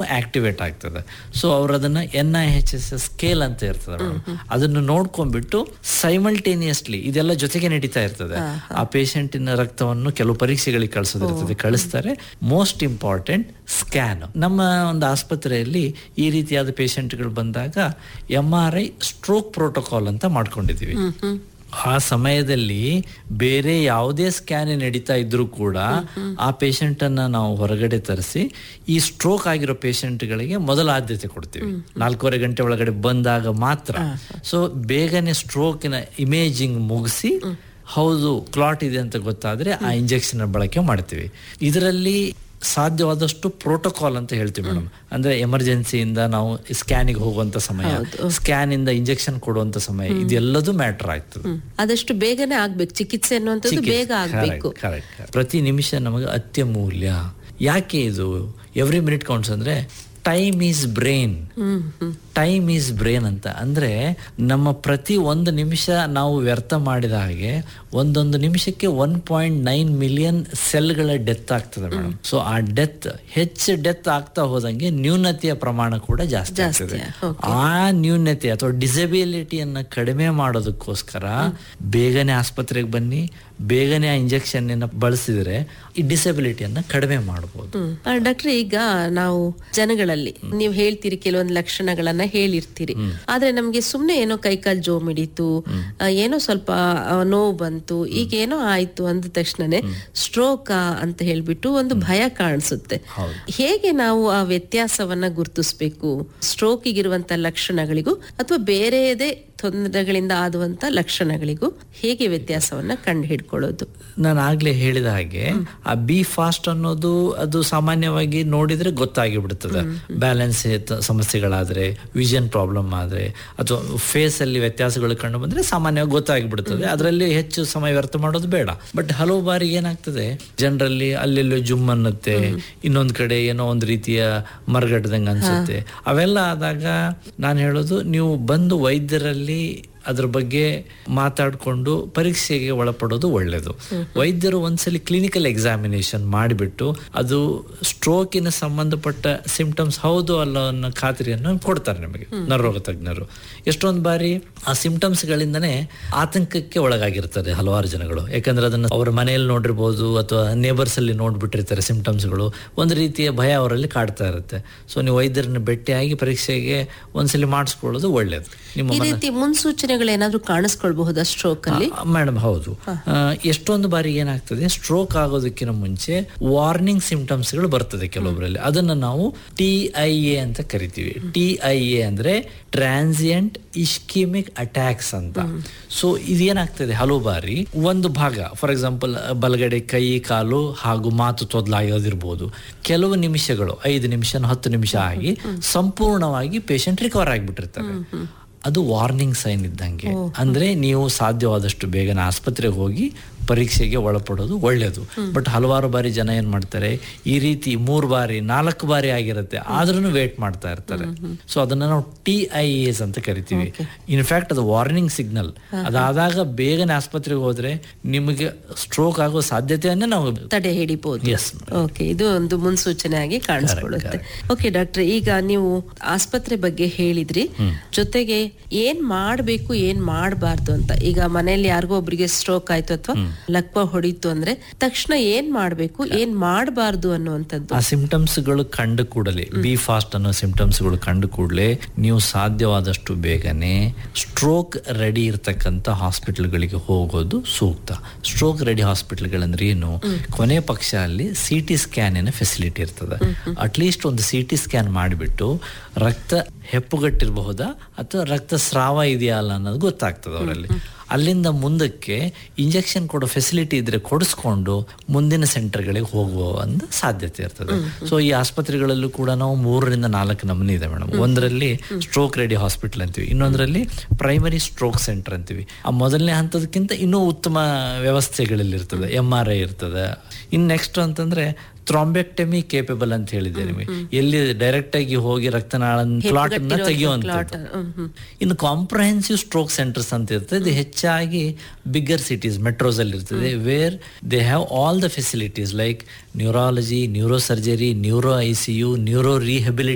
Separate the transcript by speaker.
Speaker 1: Activate ಆಗ್ತದೆ so ಅವ್ರು ಅದನ್ನ N I H S scale ಅಂತ ಇರ್ತದೆ ಮೇಡಮ್ ಅದನ್ನು ನೋಡ್ಕೊಂಡ್ಬಿಟ್ಟು ಸೈಮಲ್ಟೇನಿಯಸ್ಲಿ ಇದೆಲ್ಲ ಜೊತೆಗೆ ನಡೀತಾ ಇರ್ತದೆ ಆ ಪೇಷಂಟಿನ ರಕ್ತವನ್ನು ಕೆಲವು ಪರೀಕ್ಷೆಗಳಿಗೆ ಕಳಿಸೋದಿರ್ತದೆ ಕಳಿಸ್ತಾರೆ ಮೋಸ್ಟ್ ಇಂಪಾರ್ಟೆಂಟ್ ಸ್ಕ್ಯಾನ್ ನಮ್ಮ ಒಂದು ಆಸ್ಪತ್ರೆಯಲ್ಲಿ ಈ ರೀತಿಯಾದ ಪೇಷಂಟ್ಗಳು ಬಂದಾಗ M R I stroke protocol ಅಂತ ಮಾಡ್ಕೊಂಡಿದ್ದೀವಿ ಆ ಸಮಯದಲ್ಲಿ ಬೇರೆ ಯಾವುದೇ ಸ್ಕ್ಯಾನ್ ನಡೀತಾ ಇದ್ರೂ ಕೂಡ ಆ ಪೇಷಂಟ್ ಅನ್ನ ನಾವು ಹೊರಗಡೆ ತರಿಸಿ ಈ ಸ್ಟ್ರೋಕ್ ಆಗಿರೋ ಪೇಷಂಟ್ಗಳಿಗೆ ಮೊದಲ ಆದ್ಯತೆ ಕೊಡ್ತೀವಿ ನಾಲ್ಕೂವರೆ ಗಂಟೆ ಒಳಗಡೆ ಬಂದಾಗ ಮಾತ್ರ ಸೊ ಬೇಗನೆ ಸ್ಟ್ರೋಕಿನ ಇಮೇಜಿಂಗ್ ಮುಗಿಸಿ ಹೌದು ಕ್ಲಾಟ್ ಇದೆ ಅಂತ ಗೊತ್ತಾದ್ರೆ ಆ ಇಂಜೆಕ್ಷನ್ ಬಳಕೆ ಮಾಡ್ತೀವಿ ಇದರಲ್ಲಿ ಸಾಧ್ಯವಾದಷ್ಟು ಪ್ರೋಟೋಕಾಲ್ ಅಂತ ಹೇಳ್ತೀವಿ ಮೇಡಮ್ ಅಂದ್ರೆ ಎಮರ್ಜೆನ್ಸಿಯಿಂದ ನಾವು ಸ್ಕ್ಯಾನಿಗೆ ಹೋಗುವಂತ ಸಮಯ ಸ್ಕ್ಯಾನ್ ಇಂದ ಇಂಜೆಕ್ಷನ್ ಕೊಡುವಂತ ಸಮಯ ಇದೆಲ್ಲದೂ ಮ್ಯಾಟರ್ ಆಗ್ತದೆ
Speaker 2: ಆದಷ್ಟು ಬೇಗನೆ ಆಗ್ಬೇಕು ಚಿಕಿತ್ಸೆ ಅನ್ನುವಂಥದ್ದು ಬೇಗ ಆಗ್ಬೇಕು
Speaker 1: Correct, correct. ಪ್ರತಿ ನಿಮಿಷ ನಮಗೆ ಅತ್ಯಮೂಲ್ಯ ಯಾಕೆ ಇದು ಎವ್ರಿ ಮಿನಿಟ್ ಕೌಂಟ್ಸ್ ಅಂದ್ರೆ time is brain time is brain ಅಂತ ಅಂದ್ರೆ ನಮ್ಮ ಪ್ರತಿ ಒಂದು ನಿಮಿಷ ನಾವು ವ್ಯರ್ಥ ಮಾಡಿದ ಹಾಗೆ ಒಂದೊಂದು ನಿಮಿಷಕ್ಕೆ ಒನ್ ಪಾಯಿಂಟ್ ನೈನ್ ಮಿಲಿಯನ್ ಸೆಲ್ಗಳ ಡೆತ್ ಆಗ್ತದೆ ಮೇಡಮ್ ಸೊ ಆ ಡೆತ್ ಹೆಚ್ಚು ಡೆತ್ ಆಗ್ತಾ ಹೋದಂಗೆ ನ್ಯೂನತೆಯ ಪ್ರಮಾಣ ಕೂಡ ಜಾಸ್ತಿ ಆಗ್ತದೆ ಆ ನ್ಯೂನತೆ ಅಥವಾ ಡಿಸಬಿಲಿಟಿಯನ್ನ ಕಡಿಮೆ ಮಾಡೋದಕ್ಕೋಸ್ಕರ ಬೇಗನೆ ಆಸ್ಪತ್ರೆಗೆ ಬನ್ನಿ ಬೇಗನೆ ಆ ಇಂಜೆಕ್ಷನ್ ಬಳಸಿದ್ರೆ ಈ ಡಿಸಬಿಲಿಟಿಯನ್ನ ಕಡಿಮೆ ಮಾಡಬಹುದು
Speaker 2: ಡಾಕ್ಟರ್ ಈಗ ನಾವು ಜನಗಳಲ್ಲಿ ನೀವು ಹೇಳ್ತೀರಿ ಕೆಲವೊಂದು ಲಕ್ಷಣಗಳನ್ನ ಹೇಳಿರ್ತೀರಿ ಆದ್ರೆ ನಮ್ಗೆ ಸುಮ್ನೆ ಏನೋ ಕೈಕಾಲ್ ಜೋ ಮಿಡಿತು ಆ, ಏನೋ ಸ್ವಲ್ಪ ಆ, ನೋವು ಬಂತು ಈಗ ಏನೋ ಆಯ್ತು ಅಂದ ತಕ್ಷಣನೇ ಸ್ಟ್ರೋಕ್ ಅಂತ ಹೇಳ್ಬಿಟ್ಟು ಒಂದು ಭಯ ಕಾಣಿಸುತ್ತೆ ಹೇಗೆ ನಾವು ಆ ವ್ಯತ್ಯಾಸವನ್ನ ಗುರುತಿಸ್ಬೇಕು ಸ್ಟ್ರೋಕ್ ಇರುವಂತ ಲಕ್ಷಣಗಳಿಗೂ ಅಥವಾ ಬೇರೆದೇ ತೊಂದರೆಗಳಿಂದ ಆದುವಂತ ಲಕ್ಷಣಗಳಿಗೂ ಹೇಗೆ ವ್ಯತ್ಯಾಸವನ್ನ ಕಂಡು ಹಿಡ್ಕೊಳ್ಳೋದು
Speaker 1: ನಾನು ಆಗ್ಲೇ ಹೇಳಿದ ಹಾಗೆ ಆ ಬಿ ಫಾಸ್ಟ್ ಅನ್ನೋದು ಅದು ಸಾಮಾನ್ಯವಾಗಿ ನೋಡಿದ್ರೆ ಗೊತ್ತಾಗಿ ಬಿಡ್ತದೆ ಬ್ಯಾಲೆನ್ಸ್ ಸಮಸ್ಯೆಗಳಾದ್ರೆ ವಿಷನ್ ಪ್ರಾಬ್ಲಮ್ ಆದ್ರೆ ಅಥವಾ ಫೇಸ್ ಅಲ್ಲಿ ವ್ಯತ್ಯಾಸಗಳು ಕಂಡು ಬಂದ್ರೆ ಸಾಮಾನ್ಯವಾಗಿ ಗೊತ್ತಾಗಿ ಬಿಡ್ತದೆ ಅದರಲ್ಲಿ ಹೆಚ್ಚು ಸಮಯ ವ್ಯರ್ಥ ಮಾಡೋದು ಬೇಡ ಬಟ್ ಹಲವು ಬಾರಿ ಏನಾಗ್ತದೆ ಜನರಲ್ಲಿ ಅಲ್ಲೆಲ್ಲೋ ಜುಮ್ ಅನ್ನತ್ತೆ ಇನ್ನೊಂದ್ ಕಡೆ ಏನೋ ಒಂದು ರೀತಿಯ ಮರಗಟ್ಟದಂಗೆ ಅನ್ಸುತ್ತೆ ಅವೆಲ್ಲ ಆದಾಗ ನಾನು ಹೇಳೋದು ನೀವು ಬಂದು ವೈದ್ಯರಲ್ಲಿ ಅದ್ರ ಬಗ್ಗೆ ಮಾತಾಡಿಕೊಂಡು ಪರೀಕ್ಷೆಗೆ ಒಳಪಡೋದು ಒಳ್ಳೆಯದು ವೈದ್ಯರು ಒಂದ್ಸಲಿ ಕ್ಲಿನಿಕಲ್ ಎಕ್ಸಾಮಿನೇಷನ್ ಮಾಡಿಬಿಟ್ಟು ಅದು ಸ್ಟ್ರೋಕಿನ ಸಂಬಂಧಪಟ್ಟ ಸಿಂಪ್ಟಮ್ಸ್ ಹೌದು ಅಲ್ಲ ಅನ್ನೋ ಖಾತ್ರಿಯನ್ನು ಕೊಡ್ತಾರೆ ನಿಮಗೆ ನರರೋಗ ತಜ್ಞರು ಎಷ್ಟೊಂದು ಬಾರಿ ಆ ಸಿಂಪ್ಟಮ್ಸ್ ಗಳಿಂದನೇ ಆತಂಕಕ್ಕೆ ಒಳಗಾಗಿರ್ತಾರೆ ಹಲವಾರು ಜನಗಳು ಯಾಕಂದ್ರೆ ಅದನ್ನ ಅವರ ಮನೆಯಲ್ಲಿ ನೋಡಿರ್ಬೋದು ಅಥವಾ ನೇಬರ್ಸ್ ಅಲ್ಲಿ ನೋಡ್ಬಿಟ್ಟಿರ್ತಾರೆ ಸಿಂಪ್ಟಮ್ಸ್ಗಳು ಒಂದು ರೀತಿಯ ಭಯ ಅವರಲ್ಲಿ ಕಾಡ್ತಾ ಇರುತ್ತೆ ಸೊ ನೀವು ವೈದ್ಯರನ್ನ ಭೇಟಿಯಾಗಿ ಪರೀಕ್ಷೆಗೆ ಒಂದ್ಸಲಿ ಮಾಡಿಸ್ಕೊಳ್ಳೋದು ಒಳ್ಳೇದು ನಿಮ್ಮ
Speaker 2: ಈ ರೀತಿ ಮುನ್ಸೂಚನೆಗಳು ಏನಾದ್ರೂ ಕಾಣಿಸ್ಕೊಳ್ಬಹುದಾ ಸ್ಟ್ರೋಕ್ ಅಲ್ಲಿ
Speaker 1: ಮೇಡಮ್ ಹೌದು ಆ, ಎಷ್ಟೊಂದು ಬಾರಿ ಏನಾಗ್ತದೆ ಸ್ಟ್ರೋಕ್ ಆಗೋದಕ್ಕಿಂತ ಮುಂಚೆ ವಾರ್ನಿಂಗ್ ಸಿಂಪ್ಟಮ್ಸ್ ಗಳು ಬರ್ತದೆ ಕೆಲವೊಬ್ಬರಲ್ಲಿ ಅದನ್ನ ನಾವು ಟಿ ಐ ಎ ಅಂತ ಕರಿತೀವಿ ಟಿ ಐ ಎ ಅಂದ್ರೆ ಟ್ರಾನ್ಸಿಯಂಟ್ ಇಸ್ಕಿಮಿಕ್ ಅಟ್ಯಾಕ್ಸ್ ಅಂತ ಸೊ ಇದೇನಾಗ್ತದೆ ಹಲವು ಬಾರಿ ಒಂದು ಭಾಗ ಫಾರ್ ಎಕ್ಸಾಂಪಲ್ ಬಲಗಡೆ ಕೈ ಕಾಲು ಹಾಗೂ ಮಾತು ತೊದಲಾಗೋದಿರ್ಬೋದು ಕೆಲವು ನಿಮಿಷಗಳು ಐದು ನಿಮಿಷ ಹತ್ತು ನಿಮಿಷ ಆಗಿ ಸಂಪೂರ್ಣವಾಗಿ ಪೇಷಂಟ್ ರಿಕವರ್ ಆಗಿಬಿಟ್ಟಿರ್ತಾರೆ ಅದು ವಾರ್ನಿಂಗ್ ಸೈನ್ ಇದ್ದಂಗೆ ಅಂದ್ರೆ ನೀವು ಸಾಧ್ಯವಾದಷ್ಟು ಬೇಗನೆ ಆಸ್ಪತ್ರೆಗೆ ಹೋಗಿ ಪರೀಕ್ಷೆಗೆ ಒಳಪಡೋದು ಒಳ್ಳೆಯದು ಬಟ್ ಹಲವಾರು ಬಾರಿ ಜನ ಏನ್ ಮಾಡ್ತಾರೆ ಈ ರೀತಿ ಮೂರು ಬಾರಿ ನಾಲ್ಕು ಬಾರಿ ಆಗಿರುತ್ತೆ ಆದ್ರೂ ವೇಟ್ ಮಾಡ್ತಾ ಇರ್ತಾರೆ ಸೊ ಅದನ್ನ ನಾವು ಟಿ ಐ ಎಸ್ ಅಂತ ಕರಿತೀವಿ ಇನ್ಫ್ಯಾಕ್ಟ್ ಅದು ವಾರ್ನಿಂಗ್ ಸಿಗ್ನಲ್ ಅದಾದಾಗ ಬೇಗನೆ ಆಸ್ಪತ್ರೆಗೆ ಹೋದ್ರೆ ನಿಮಗೆ ಸ್ಟ್ರೋಕ್ ಆಗೋ ಸಾಧ್ಯತೆಯನ್ನೇ ನಾವು
Speaker 2: ತಡೆ ಹಿಡಿಬಹುದು
Speaker 1: ಎಸ್
Speaker 2: ಓಕೆ ಇದು ಒಂದು ಮುನ್ಸೂಚನೆ ಆಗಿ ಕಾಣಿಸ್ಕೊಳ್ಳುತ್ತೆ ಓಕೆ ಡಾಕ್ಟರ್ ಈಗ ನೀವು ಆಸ್ಪತ್ರೆ ಬಗ್ಗೆ ಹೇಳಿದ್ರಿ ಜೊತೆಗೆ ಏನ್ ಮಾಡ್ಬೇಕು ಏನ್ ಮಾಡಬಾರ್ದು ಅಂತ ಈಗ ಮನೆಯಲ್ಲಿ ಯಾರಿಗೋ ಒಬ್ರಿಗೆ ಸ್ಟ್ರೋಕ್ ಆಯ್ತು ಅಥವಾ ಲಕ್ವ ಹೊಡಿತು ಅಂದ್ರೆ ತಕ್ಷಣ ಏನ್ ಮಾಡ್ಬೇಕು ಏನ್ ಮಾಡಬಾರ್ದು ಅನ್ನುವಂಥದ್ದು
Speaker 1: ಆ ಸಿಂಪ್ಟಮ್ಸ್ಗಳು ಕಂಡು ಕೂಡಲೇ ಬಿ ಫಾಸ್ಟ್ ಅನ್ನೋ ಸಿಂಪ್ಟಮ್ಸ್ಗಳು ಕಂಡು ಕೂಡಲೇ ನೀವು ಸಾಧ್ಯವಾದಷ್ಟು ಬೇಗನೆ ಸ್ಟ್ರೋಕ್ ರೆಡಿ ಇರ್ತಕ್ಕಂಥ ಹಾಸ್ಪಿಟಲ್ಗಳಿಗೆ ಹೋಗೋದು ಸೂಕ್ತ ಸ್ಟ್ರೋಕ್ ರೆಡಿ ಹಾಸ್ಪಿಟಲ್ಗಳಂದ್ರೆ ಏನು ಕೊನೆ ಪಕ್ಷ ಅಲ್ಲಿ ಸಿ ಟಿ ಸ್ಕ್ಯಾನಿನ ಫೆಸಿಲಿಟಿ ಇರ್ತದೆ ಅಟ್ಲೀಸ್ಟ್ ಒಂದು ಸಿ ಟಿ ಸ್ಕ್ಯಾನ್ ಮಾಡಿಬಿಟ್ಟು ರಕ್ತ ಹೆಪ್ಪುಗಟ್ಟಿರಬಹುದಾ ಅಥವಾ ರಕ್ತ ಸ್ರಾವ ಇದೆಯಾ ಅಲ್ಲ ಅನ್ನೋದು ಗೊತ್ತಾಗ್ತದೆ ಅವರಲ್ಲಿ ಅಲ್ಲಿಂದ ಮುಂದಕ್ಕೆ ಇಂಜೆಕ್ಷನ್ ಕೊಡೋ ಫೆಸಿಲಿಟಿ ಇದ್ರೆ ಕೊಡಿಸ್ಕೊಂಡು ಮುಂದಿನ ಸೆಂಟರ್ಗಳಿಗೆ ಹೋಗುವ ಒಂದು ಸಾಧ್ಯತೆ ಇರ್ತದೆ ಸೊ ಈ ಆಸ್ಪತ್ರೆಗಳಲ್ಲೂ ಕೂಡ ನಾವು ಮೂರರಿಂದ ನಾಲ್ಕು ನಮೂನೆ ಇದೆ ಮೇಡಮ್ ಒಂದರಲ್ಲಿ ಸ್ಟ್ರೋಕ್ ರೆಡಿ ಹಾಸ್ಪಿಟಲ್ ಅಂತೀವಿ ಇನ್ನೊಂದರಲ್ಲಿ ಪ್ರೈಮರಿ ಸ್ಟ್ರೋಕ್ ಸೆಂಟರ್ ಅಂತೀವಿ ಆ ಮೊದಲನೇ ಹಂತದಕ್ಕಿಂತ ಇನ್ನೂ ಉತ್ತಮ ವ್ಯವಸ್ಥೆಗಳಲ್ಲಿ ಇರ್ತದೆ ಎಂ ಆರ್ ಐ ಇರ್ತದೆ ಇನ್ ನೆಕ್ಸ್ಟ್ ಅಂತಂದ್ರೆ ಥ್ರಾಂಬೆಕ್ಟಮಿ ಕೇಪಬಲ್ ಅಂತ ಹೇಳಿದೆ ನಿಮಗೆ ಎಲ್ಲಿ ಡೈರೆಕ್ಟ್ ಆಗಿ ಹೋಗಿ ರಕ್ತನಾಳ ಕ್ಲಾಟ್ ಅನ್ನ ತೆಗೆಯುವಂಥದ್ದು ಇನ್ನು ಕಾಂಪ್ರಹೆನ್ಸಿವ್ ಸ್ಟ್ರೋಕ್ ಸೆಂಟರ್ಸ್ ಅಂತ ಇರ್ತದೆ ಇದು ಹೆಚ್ಚಾಗಿ ಬಿಗ್ಗರ್ ಸಿಟೀಸ್ ಮೆಟ್ರೋಸ್ ಅಲ್ಲಿ ಇರ್ತದೆ where they have all the facilities like neurology neuro surgery neuro I C U neuro ರಿಹಬಿಲಿಟಿ